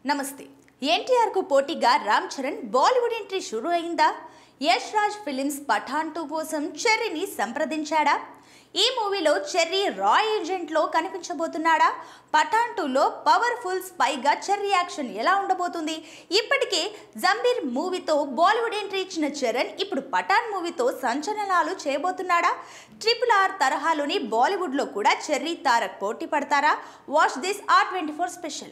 నమస్తే ఎన్టీఆర్కు పోటీగా రామ్ చరణ్ బాలీవుడ్ ఎంట్రీ షురూ అయిందా యష్ రాజ్ ఫిలిమ్స్ పఠాన్ టూ కోసం చెర్రీని సంప్రదించాడా ఈ మూవీలో చెర్రీ రాయ్ ఏజెంట్లో కనిపించబోతున్నాడా పఠాన్ టూలో పవర్ఫుల్ స్పైగా చెర్రీ యాక్షన్ ఎలా ఉండబోతుంది ఇప్పటికే జంబీర్ మూవీతో బాలీవుడ్ ఎంట్రీ ఇచ్చిన చరణ్ ఇప్పుడు పఠాన్ మూవీతో సంచలనాలు చేయబోతున్నాడా ట్రిపుల్ ఆర్ తరహాలోని బాలీవుడ్లో కూడా చెర్రీ తారక్ పోటీ పడతారా watch this R twenty four special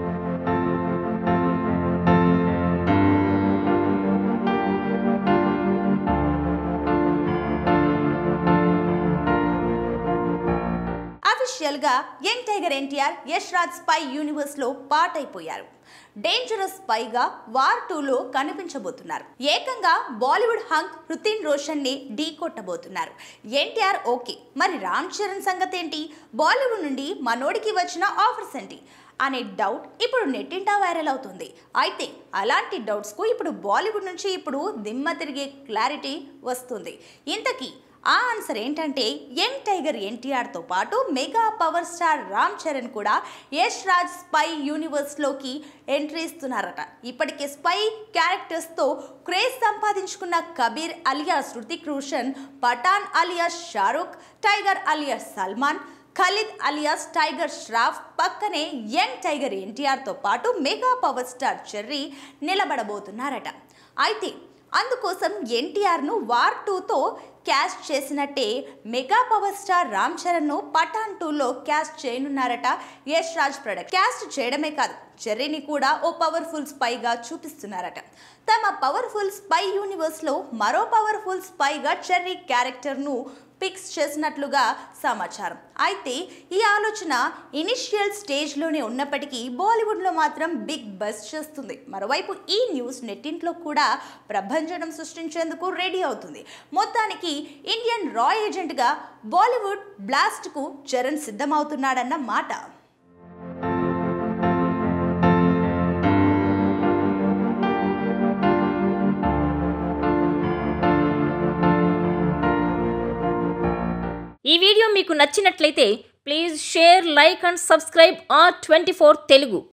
official గా young tiger NTR Yash Raj spy universe లో పార్ట్ అయిపోయారు డేంజరస్ స్పైగా వార్ టూలో కనిపించబోతున్నారు ఏకంగా బాలీవుడ్ హంక్ హృతిన్ రోషన్ ని ఢీ కొట్టబోతున్నారు ఎన్టీఆర్ ఓకే మరి రామ్ చరణ్ సంగతి ఏంటి బాలీవుడ్ నుండి మనోడికి వచ్చిన ఆఫర్స్ ఏంటి అనే డౌట్ ఇప్పుడు నెట్టింటా వైరల్ అవుతుంది అయితే అలాంటి డౌట్స్కు ఇప్పుడు బాలీవుడ్ నుంచి ఇప్పుడు దిమ్మ తిరిగే క్లారిటీ వస్తుంది ఇంతకీ ఆ ఆన్సర్ ఏంటంటే యంగ్ టైగర్ ఎన్టీఆర్తో పాటు mega power star Ram Charan కూడా యష్ రాజ్ స్పై యూనివర్స్లోకి ఎంట్రీ ఇస్తున్నారట ఇప్పటికే స్పై క్యారెక్టర్స్తో క్రేజ్ సంపాదించుకున్న Kabir alias Hrithik Roshan Pathaan alias Shahrukh tiger alias Salman Khalid alias tiger Shroff పక్కనే యంగ్ టైగర్ ఎన్టీఆర్తో పాటు మెగా పవర్ స్టార్ చెర్రీ నిలబడబోతున్నారట అయితే అందుకోసం ఎన్టీఆర్ను వార్ టూతో క్యాస్ట్ చేసినట్టే మెగా పవర్ స్టార్ రామ్ చరణ్ను పఠాన్ టూలో క్యాస్ట్ చేయనున్నారట యష్ రాజ్ ప్రొడక్ట్ క్యాస్ట్ చేయడమే కాదు చెర్రీని కూడా ఓ పవర్ఫుల్ స్పైగా చూపిస్తున్నారట తమ పవర్ఫుల్ స్పై యూనివర్స్లో మరో పవర్ఫుల్ స్పైగా చెర్రీ క్యారెక్టర్ను ఫిక్స్ చేసినట్లుగా సమాచారం అయితే ఈ ఆలోచన ఇనిషియల్ స్టేజ్లోనే ఉన్నప్పటికీ బాలీవుడ్లో మాత్రం బిగ్ బస్ చేస్తుంది మరోవైపు ఈ న్యూస్ నెట్టింట్లో కూడా ప్రభంజనం సృష్టించేందుకు రెడీ అవుతుంది మొత్తానికి ఇండియన్ రాయ్ ఏజెంట్గా బాలీవుడ్ బ్లాస్ట్కు చరణ్ సిద్ధమవుతున్నాడన్న మాట ఈ వీడియో మీకు నచ్చినట్లయితే please share like and subscribe R twenty Telugu